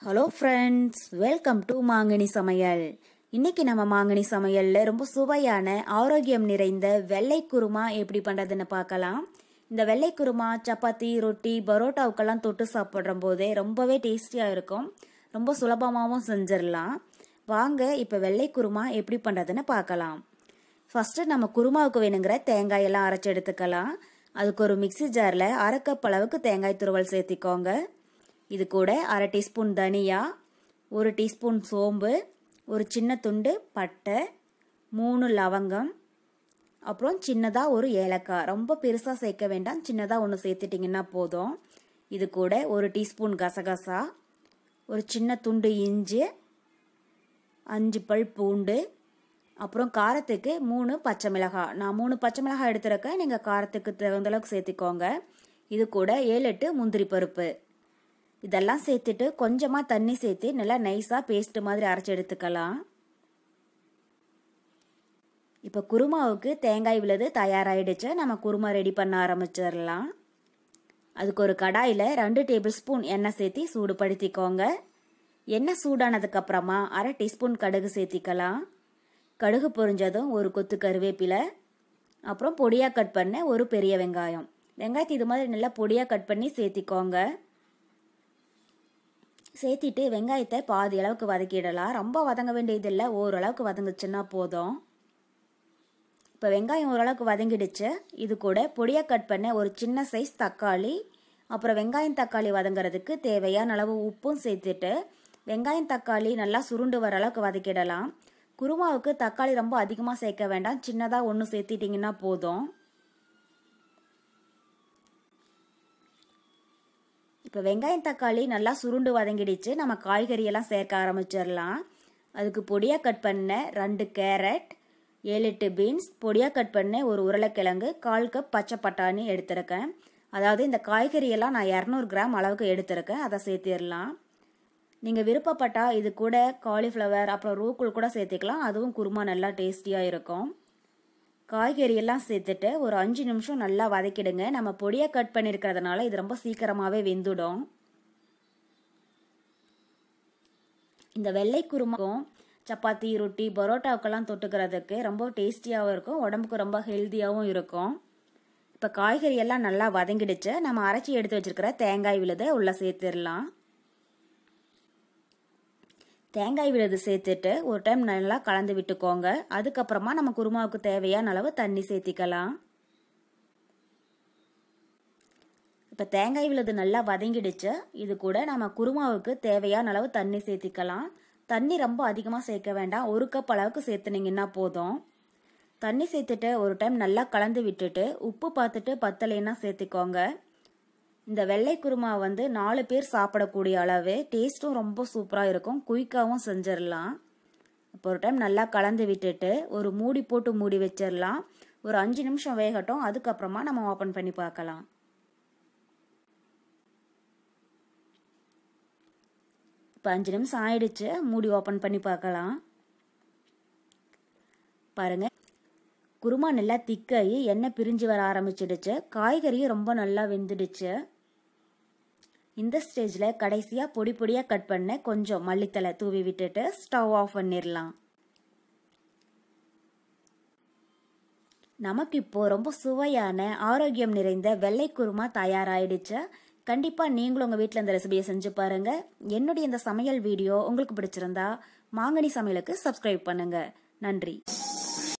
hello friends welcome to மாங்கனி சமையல் இன்னைக்கு நம்ம மாங்கனி சமையல்ல ரொம்ப சுவையான ஆரோக்கியம் நிறைந்த வெள்ளை குருமா எப்படி பண்றதுன்னு பார்க்கலாம் இந்த வெள்ளை குருமா சப்பாத்தி ரொட்டி பரோட்டாவுக்கெல்லாம் தொட்டு சாப்பிட்ற போதே ரொம்பவே டேஸ்டியா இருக்கும் ரொம்ப சுலபமாகவும் செஞ்சிடலாம் வாங்க இப்போ வெள்ளை குருமா எப்படி பண்றதுன்னு பார்க்கலாம் ஃபர்ஸ்ட் நம்ம குருமாவுக்கு வேணுங்கிற தேங்காய் எல்லாம் அரைச்சி எடுத்துக்கலாம் அதுக்கு ஒரு மிக்சி ஜாரில் அரை கப் அளவுக்கு தேங்காய் துருவல் சேர்த்திக்கோங்க இது கூட அரை டீஸ்பூன் தனியா ஒரு டீஸ்பூன் சோம்பு ஒரு சின்ன துண்டு பட்டை மூணு லவங்கம் அப்புறம் சின்னதாக ஒரு ஏலக்காய் ரொம்ப பெருசாக சேர்க்க வேண்டாம் சின்னதாக ஒன்று சேர்த்துட்டிங்கன்னா போதும் இது கூட ஒரு டீஸ்பூன் கசகசா ஒரு சின்ன துண்டு இஞ்சி அஞ்சு பல் பூண்டு அப்புறம் காரத்துக்கு மூணு பச்சை மிளகாய் நான் மூணு பச்சை மிளகாய் எடுத்துருக்கேன் நீங்கள் காரத்துக்கு தகுந்த அளவுக்கு சேர்த்துக்கோங்க இது கூட ஏழு எட்டு முந்திரி பருப்பு இதெல்லாம் சேர்த்துட்டு கொஞ்சமாக தண்ணி சேர்த்து நல்லா நைஸாக பேஸ்ட் மாதிரி அரைச்சி எடுத்துக்கலாம் இப்போ குருமாவுக்கு தேங்காய் விழுது தயாராகிடுச்சு நம்ம குருமா ரெடி பண்ண ஆரம்பிச்சிடலாம் அதுக்கு ஒரு கடாயில் ரெண்டு டேபிள் ஸ்பூன் எண்ணெய் சேர்த்தி சூடுபடுத்திக்கோங்க எண்ணெய் சூடானதுக்கு அப்புறமா அரை டீஸ்பூன் கடுகு சேர்த்திக்கலாம் கடுகு பொரிஞ்சதும் ஒரு கொத்து கருவேப்பிலை அப்புறம் பொடியாக கட் பண்ண ஒரு பெரிய வெங்காயம் வெங்காயத்தை இது மாதிரி நல்லா பொடியாக கட் பண்ணி சேர்த்திக்கோங்க சேர்த்திட்டு வெங்காயத்தை பாதி அளவுக்கு வதக்கிடலாம் ரொம்ப வதங்க வேண்டியதில்லை ஓரளவுக்கு வதங்குச்சுன்னா போதும் இப்போ வெங்காயம் ஓரளவுக்கு வதங்கிடுச்சு இது கூட பொடியாக கட் பண்ண ஒரு சின்ன சைஸ் தக்காளி அப்புறம் வெங்காயம் தக்காளி வதங்குறதுக்கு தேவையான அளவு உப்பும் சேர்த்துட்டு வெங்காயம் தக்காளி நல்லா சுருண்டு வர அளவுக்கு வதக்கிடலாம் குருமாவுக்கு தக்காளி ரொம்ப அதிகமாக சேர்க்க வேண்டாம் சின்னதாக ஒன்று சேர்த்திட்டிங்கன்னா போதும் இப்போ வெங்காயம் தக்காளி நல்லா சுருண்டு வதங்கிடுச்சு நம்ம காய்கறியெல்லாம் சேர்க்க ஆரம்பிச்சிடலாம் அதுக்கு பொடியாக கட் பண்ண ரெண்டு கேரட் ஏழு எட்டு பீன்ஸ் பொடியாக கட் பண்ண ஒரு உருளைக்கிழங்கு கால் கப் பச்சை பட்டாணி எடுத்திருக்கேன் அதாவது இந்த காய்கறியெல்லாம் நான் இரநூறு கிராம் அளவுக்கு எடுத்திருக்கேன் அதை சேர்த்திடலாம் நீங்கள் விருப்பப்பட்டால் இது கூட காலிஃப்ளவர் அப்புறம் ரூக்குள் கூட சேர்த்துக்கலாம் அதுவும் குருமா நல்லா டேஸ்டியாக இருக்கும் காய்கறி எல்லாம் சேர்த்துட்டு ஒரு அஞ்சு நிமிஷம் நல்லா வதக்கிடுங்க நம்ம பொடியாக கட் பண்ணியிருக்கிறதுனால இது ரொம்ப சீக்கிரமாகவே வெந்துடும் இந்த வெள்ளை குருமாக்கும் சப்பாத்தி ரொட்டி பரோட்டாவுக்கெல்லாம் தொட்டுக்கிறதுக்கு ரொம்ப டேஸ்டியாகவும் இருக்கும் உடம்புக்கு ரொம்ப ஹெல்த்தியாகவும் இருக்கும் இப்போ காய்கறி எல்லாம் நல்லா வதங்கிடுச்சு நம்ம அரைச்சி எடுத்து வச்சிருக்கிற தேங்காய் விழுதை உள்ளே சேர்த்துடலாம் தேங்காய் விழுது சேர்த்துட்டு ஒரு டைம் நல்லா கலந்து விட்டுக்கோங்க அதுக்கப்புறமா நம்ம குருமாவுக்கு தேவையான அளவு தண்ணி சேர்த்திக்கலாம் இப்போ தேங்காய் விழுது நல்லா வதங்கிடுச்சு இது கூட நம்ம குருமாவுக்கு தேவையான அளவு தண்ணி சேர்த்திக்கலாம் தண்ணி ரொம்ப அதிகமாக சேர்க்க வேண்டாம் ஒரு கப் அளவுக்கு சேர்த்துனீங்கன்னா போதும் தண்ணி சேர்த்துட்டு ஒரு டைம் நல்லா கலந்து விட்டுட்டு உப்பு பார்த்துட்டு பத்தலைன்னா சேர்த்துக்கோங்க இந்த வெள்ளை குருமா வந்து நாலு பேர் சாப்பிடக்கூடிய அளவு டேஸ்ட்டும் ரொம்ப சூப்பராக இருக்கும் குயிக்காகவும் செஞ்சிடலாம் இப்போ ஒரு டைம் நல்லா கலந்து விட்டுட்டு ஒரு மூடி போட்டு மூடி வச்சிடலாம் ஒரு அஞ்சு நிமிஷம் வேகட்டும் அதுக்கப்புறமா நம்ம ஓப்பன் பண்ணி பார்க்கலாம் இப்போ அஞ்சு நிமிஷம் ஆயிடுச்சு மூடி ஓப்பன் பண்ணி பார்க்கலாம் பாருங்க குருமா நல்லா திக்காகி எண்ணெய் பிரிஞ்சு வர ஆரம்பிச்சிடுச்சு காய்கறியும் ரொம்ப நல்லா வெந்துடுச்சு இந்த ஸ்டேஜில் கடைசியாக பொடி பொடியாக கட் பண்ண கொஞ்சம் மல்லித்தலை தூவி விட்டுட்டு ஸ்டவ் ஆஃப் பண்ணிடலாம் நமக்கு இப்போ ரொம்ப சுவையான ஆரோக்கியம் நிறைந்த வெள்ளை குருமா தயாராகிடுச்சு கண்டிப்பாக நீங்களும் உங்கள் வீட்டில் இந்த ரெசிபியை செஞ்சு பாருங்கள் என்னுடைய இந்த சமையல் வீடியோ உங்களுக்கு பிடிச்சிருந்தா மாங்கனி சமையலுக்கு சப்ஸ்கிரைப் பண்ணுங்கள் நன்றி